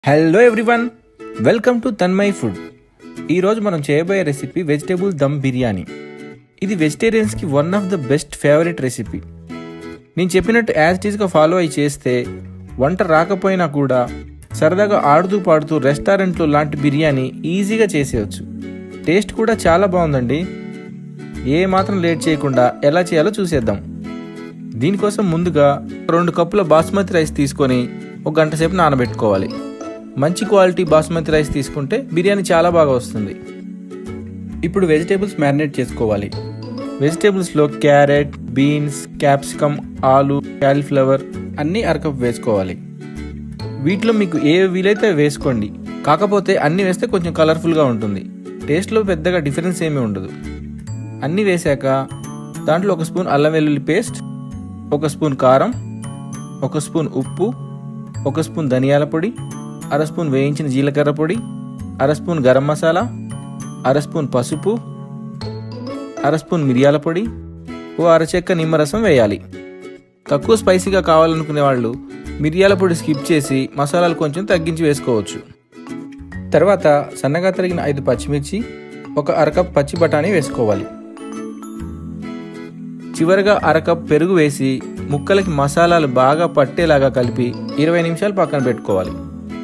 hello everyone welcome to Tanmai food ఈరోజు మనం చేయబోయే రెసిపీ వెజిటేబుల్ దమ్ బిర్యానీ ఇది వెజిటేరియన్స్కి one of the best favourite recipe నేను చెప్పినట్టు యాజ్ టీజ్గా ఫాలో అయి చేస్తే వంట రాకపోయినా కూడా సరదాగా ఆడుతూ పాడుతూ రెస్టారెంట్లో లాంటి బిర్యానీ ఈజీగా చేసేయచ్చు టేస్ట్ కూడా చాలా బాగుందండి ఏ మాత్రం లేట్ చేయకుండా ఎలా చేయాలో చూసేద్దాం దీనికోసం ముందుగా రెండు కప్పుల బాస్మతి రైస్ తీసుకొని ఒక గంట సేపు నానబెట్టుకోవాలి మంచి క్వాలిటీ బాస్మతి రైస్ తీసుకుంటే బిర్యానీ చాలా బాగా వస్తుంది ఇప్పుడు వెజిటేబుల్స్ మ్యారినేట్ చేసుకోవాలి వెజిటేబుల్స్లో క్యారెట్ బీన్స్ క్యాప్సికమ్ ఆలు క్యాలీఫ్లవర్ అన్నీ అరకప్ వేసుకోవాలి వీటిలో మీకు ఏ వీలైతే అవి వేసుకోండి కాకపోతే అన్నీ వేస్తే కొంచెం కలర్ఫుల్గా ఉంటుంది టేస్ట్లో పెద్దగా డిఫరెన్స్ ఏమీ ఉండదు అన్నీ వేశాక దాంట్లో ఒక స్పూన్ అల్లం వెల్లుల్లి పేస్ట్ ఒక స్పూన్ కారం ఒక స్పూన్ ఉప్పు ఒక స్పూన్ ధనియాల పొడి అర స్పూన్ వేయించిన జీలకర్ర పొడి అర స్పూన్ గరం మసాలా అర స్పూన్ పసుపు అర స్పూన్ మిరియాల పొడి ఓ అరచెక్క నిమ్మరసం వేయాలి తక్కువ స్పైసీగా కావాలనుకునే వాళ్ళు మిరియాల పొడి స్కిప్ చేసి మసాలాలు కొంచెం తగ్గించి వేసుకోవచ్చు తర్వాత సన్నగా తరిగిన ఐదు పచ్చిమిర్చి ఒక అరకప్ పచ్చి బఠానీ వేసుకోవాలి చివరగా అరకప్ పెరుగు వేసి ముక్కలకి మసాలాలు బాగా పట్టేలాగా కలిపి ఇరవై నిమిషాలు పక్కన పెట్టుకోవాలి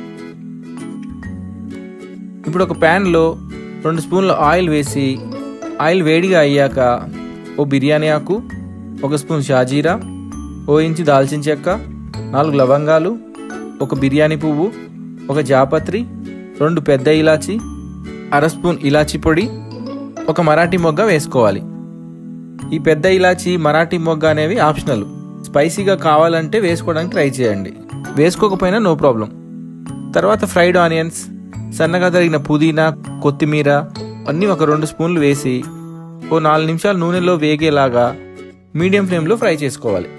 ఇప్పుడు ఒక ప్యాన్లో రెండు స్పూన్ల ఆయిల్ వేసి ఆయిల్ వేడిగా అయ్యాక ఓ బిర్యానీ ఆకు ఒక స్పూన్ షాజీరా ఓ ఇంచు దాల్చిన చెక్క నాలుగు లవంగాలు ఒక బిర్యానీ పువ్వు ఒక జాపత్రి రెండు పెద్ద ఇలాచి అర స్పూన్ ఇలాచి పొడి ఒక మరాఠీ మొగ్గ వేసుకోవాలి ఈ పెద్ద ఇలాచి మరాఠీ మొగ్గ అనేవి ఆప్షనల్ స్పైసీగా కావాలంటే వేసుకోవడానికి ట్రై చేయండి వేసుకోకపోయినా నో ప్రాబ్లం తర్వాత ఫ్రైడ్ ఆనియన్స్ సన్నగా తరిగిన పుదీనా కొత్తిమీర అన్నీ ఒక రెండు స్పూన్లు వేసి ఓ నాలుగు నిమిషాలు నూనెలో వేగేలాగా మీడియం ఫ్లేమ్లో ఫ్రై చేసుకోవాలి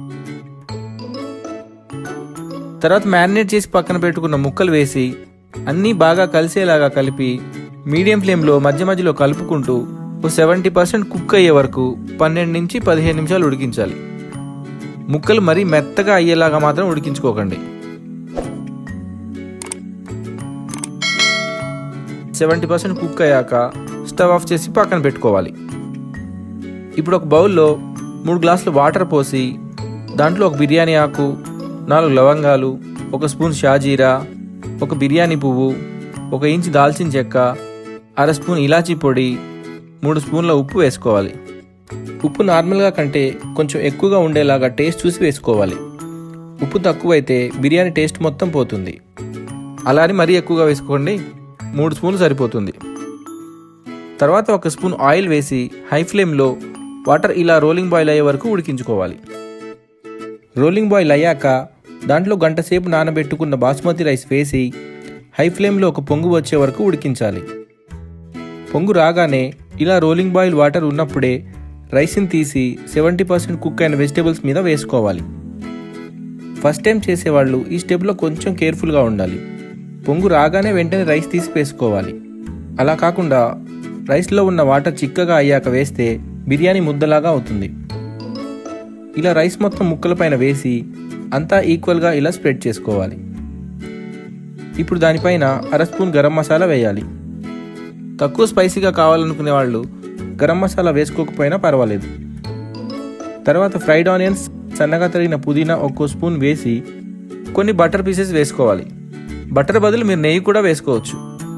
తర్వాత మ్యారినేట్ చేసి పక్కన పెట్టుకున్న ముక్కలు వేసి అన్నీ బాగా కలిసేలాగా కలిపి మీడియం ఫ్లేమ్లో మధ్య మధ్యలో కలుపుకుంటూ ఓ సెవెంటీ పర్సెంట్ కుక్ అయ్యే వరకు పన్నెండు నుంచి పదిహేను నిమిషాలు ఉడికించాలి ముక్కలు మరీ మెత్తగా అయ్యేలాగా మాత్రం ఉడికించుకోకండి సెవెంటీ పర్సెంట్ కుక్ అయ్యాక స్టవ్ ఆఫ్ చేసి పక్కన పెట్టుకోవాలి ఇప్పుడు ఒక బౌల్లో మూడు గ్లాసులు వాటర్ పోసి దాంట్లో ఒక బిర్యానీ ఆకు నాలుగు లవంగాలు ఒక స్పూన్ షాజీరా ఒక బిర్యానీ పువ్వు ఒక ఇంచు దాల్చిన చెక్క అర స్పూన్ ఇలాచీ పొడి మూడు స్పూన్ల ఉప్పు వేసుకోవాలి ఉప్పు నార్మల్గా కంటే కొంచెం ఎక్కువగా ఉండేలాగా టేస్ట్ చూసి వేసుకోవాలి ఉప్పు తక్కువైతే బిర్యానీ టేస్ట్ మొత్తం పోతుంది అలా అని మరీ ఎక్కువగా వేసుకోండి మూడు స్పూన్లు సరిపోతుంది తర్వాత ఒక స్పూన్ ఆయిల్ వేసి హై ఫ్లేమ్లో వాటర్ ఇలా రోలింగ్ బాయిల్ అయ్యే వరకు ఉడికించుకోవాలి రోలింగ్ బాయిల్ అయ్యాక దాంట్లో గంట సేపు నానబెట్టుకున్న బాస్మతి రైస్ వేసి హై ఫ్లేమ్లో ఒక పొంగు వచ్చే వరకు ఉడికించాలి పొంగు రాగానే ఇలా రోలింగ్ బాయిల్ వాటర్ ఉన్నప్పుడే రైస్ని తీసి సెవెంటీ పర్సెంట్ కుక్ అయిన వెజిటేబుల్స్ మీద వేసుకోవాలి ఫస్ట్ టైం చేసేవాళ్ళు ఈ స్టెప్లో కొంచెం కేర్ఫుల్గా ఉండాలి పొంగు రాగానే వెంటనే రైస్ తీసి వేసుకోవాలి అలా కాకుండా రైస్లో ఉన్న వాటర్ చిక్కగా అయ్యాక వేస్తే బిర్యానీ ముద్దలాగా అవుతుంది ఇలా రైస్ మొత్తం ముక్కలపైన వేసి అంతా ఈక్వల్గా ఇలా స్ప్రెడ్ చేసుకోవాలి ఇప్పుడు దానిపైన అర స్పూన్ గరం మసాలా వేయాలి తక్కువ స్పైసీగా కావాలనుకునే వాళ్ళు గరం మసాలా వేసుకోకపోయినా పర్వాలేదు తర్వాత ఫ్రైడ్ ఆనియన్స్ సన్నగా తరిగిన పుదీనా ఒక్కో స్పూన్ వేసి కొన్ని బటర్ పీసెస్ వేసుకోవాలి బటర్ బదులు మీరు నెయ్యి కూడా వేసుకోవచ్చు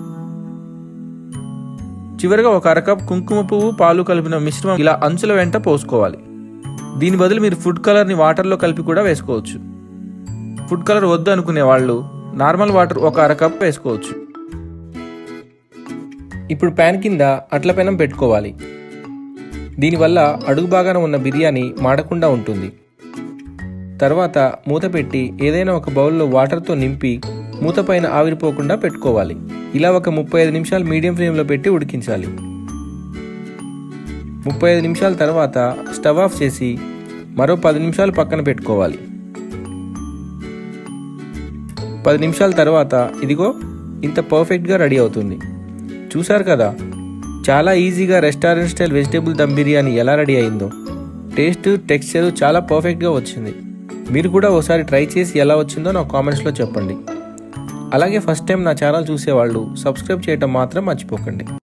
చివరిగా ఒక అరకప్ కుంకుమ పువ్వు పాలు కలిపిన మిశ్రమం ఇలా అంచుల వెంట పోసుకోవాలి దీని బదులు మీరు ఫుడ్ కలర్ని వాటర్లో కలిపి కూడా వేసుకోవచ్చు ఫుడ్ కలర్ వద్దు అనుకునే వాళ్ళు నార్మల్ వాటర్ ఒక అరకప్ వేసుకోవచ్చు ఇప్పుడు ప్యాన్ కింద అట్ల పెనం పెట్టుకోవాలి దీనివల్ల అడుగు భాగాన ఉన్న బిర్యానీ మాడకుండా ఉంటుంది తర్వాత మూత పెట్టి ఏదైనా ఒక బౌల్లో వాటర్తో నింపి మూత పైన ఆవిరిపోకుండా పెట్టుకోవాలి ఇలా ఒక ముప్పై ఐదు నిమిషాలు మీడియం ఫ్లేమ్లో పెట్టి ఉడికించాలి ముప్పై ఐదు నిమిషాల తర్వాత స్టవ్ ఆఫ్ చేసి మరో పది నిమిషాలు పక్కన పెట్టుకోవాలి పది నిమిషాల తర్వాత ఇదిగో ఇంత పర్ఫెక్ట్గా రెడీ అవుతుంది చూశారు కదా చాలా ఈజీగా restaurant style vegetable dum biryani ఎలా రెడీ అయిందో టేస్ట్ టెక్స్చర్ చాలా పర్ఫెక్ట్గా వచ్చింది మీరు కూడా ఒకసారి ట్రై చేసి ఎలా వచ్చిందో నా కామెంట్స్లో చెప్పండి అలాగే ఫస్ట్ టైం నా ఛానల్ చూసేవాళ్ళు సబ్స్క్రైబ్ చేయటం మాత్రం మర్చిపోకండి